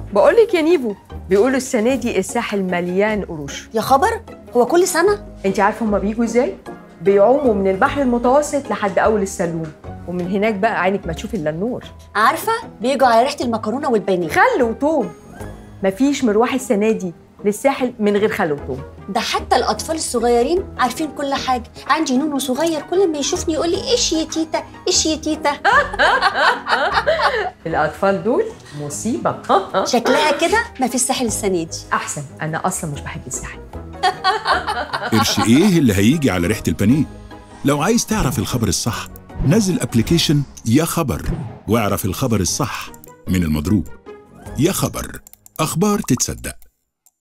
بقول لك يا نيفو بيقولوا السنه دي الساحل مليان قروش يا خبر هو كل سنه انت عارفه هما بيجوا ازاي بيعوموا من البحر المتوسط لحد اول السلوم ومن هناك بقى عينك ما تشوف الا النور عارفه بيجوا على ريحه المكرونه والبانيه خل وطوم مفيش مروح السنه دي للساحل من غير خل وطوم ده حتى الاطفال الصغيرين عارفين كل حاجه عندي نونو صغير كل ما يشوفني يقول لي ايش يا تيتا ايش يا تيتا الاطفال دول مصيبه شكلها كده ما في الساحل السنه دي احسن انا اصلا مش بحب الساحل قرش ايه اللي هيجي على ريحة البانيه؟ لو عايز تعرف الخبر الصح نزل ابلكيشن يا خبر واعرف الخبر الصح من المضروب يا خبر أخبار تتصدق